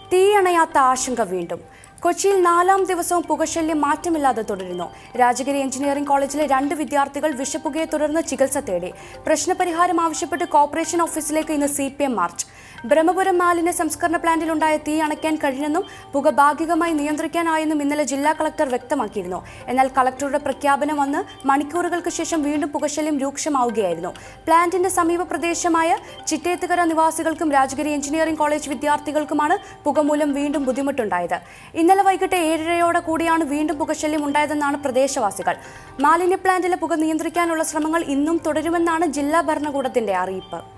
തീയണയാത്ത ആശങ്ക വീണ്ടും കൊച്ചിയിൽ നാലാം ദിവസവും പുകശല്യം മാറ്റമില്ലാതെ തുടരുന്നു രാജഗിരി എഞ്ചിനീയറിംഗ് കോളേജിലെ രണ്ട് വിദ്യാർത്ഥികൾ വിഷപ്പുകയെ തുടർന്ന് ചികിത്സ തേടി പ്രശ്നപരിഹാരം ആവശ്യപ്പെട്ട് കോർപ്പറേഷൻ ഓഫീസിലേക്ക് ഇന്ന് C P M march Brahmapuram മാലിന്യ സംസ്കരണ പ്ലാന്റിലുണ്ടായ തീ അണയ്ക്കാൻ കഴിഞ്ഞെന്നും പുക ഭാഗികമായി നിയന്ത്രിക്കാനായെന്നും ഇന്നലെ ജില്ലാ കളക്ടർ വ്യക്തമാക്കിയിരുന്നു എന്നാൽ കളക്ടറുടെ പ്രഖ്യാപനം വന്ന് മണിക്കൂറുകൾക്ക് ശേഷം വീണ്ടും പുകശല്യം രൂക്ഷമാവുകയായിരുന്നു പ്ലാന്റിന്റെ സമീപ പ്രദേശമായ ചിറ്റേത്തുകര നിവാസികൾക്കും രാജഗിരി എഞ്ചിനീയറിംഗ് കോളേജ് വിദ്യാർത്ഥികൾക്കുമാണ് പുക മൂലം വീണ്ടും ബുദ്ധിമുട്ടുണ്ടായത് ഇന്നലെ വൈകിട്ട് ഏഴരയോടെ കൂടിയാണ് വീണ്ടും പുകശല്യം ഉണ്ടായതെന്നാണ് പ്രദേശവാസികൾ മാലിന്യ പ്ലാന്റിലെ പുക നിയന്ത്രിക്കാനുള്ള ശ്രമങ്ങൾ ഇന്നും തുടരുമെന്നാണ് ജില്ലാ ഭരണകൂടത്തിന്റെ അറിയിപ്പ്